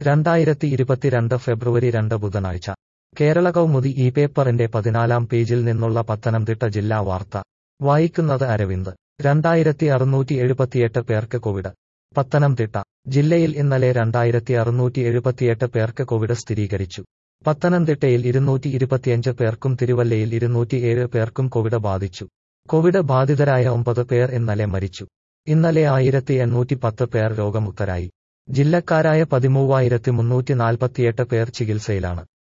രണ്ടായിരത്തി ഇരുപത്തിരണ്ട് ഫെബ്രുവരി രണ്ട് ബുധനാഴ്ച കേരള കൗമുദി ഈ പേപ്പറിന്റെ പതിനാലാം പേജിൽ നിന്നുള്ള പത്തനംതിട്ട ജില്ലാ വാർത്ത വായിക്കുന്നത് അരവിന്ദ് രണ്ടായിരത്തി അറുന്നൂറ്റി എഴുപത്തിയെട്ട് പേർക്ക് കോവിഡ് പത്തനംതിട്ട ജില്ലയിൽ ഇന്നലെ രണ്ടായിരത്തി അറുന്നൂറ്റി എഴുപത്തിയെട്ട് പേർക്ക് കോവിഡ് സ്ഥിരീകരിച്ചു പത്തനംതിട്ടയിൽ ഇരുന്നൂറ്റി ഇരുപത്തിയഞ്ച് പേർക്കും തിരുവല്ലയിൽ ഇരുന്നൂറ്റിയേഴ് പേർക്കും കോവിഡ് ബാധിച്ചു കോവിഡ് ബാധിതരായ ഒമ്പത് പേർ ഇന്നലെ മരിച്ചു ഇന്നലെ ആയിരത്തി എണ്ണൂറ്റി പത്ത് പേർ രോഗമുക്തരായി ജില്ലക്കാരായ പതിമൂവായിരത്തി മുന്നൂറ്റി നാൽപ്പത്തിയെട്ട് പേർ ചികിത്സയിലാണ്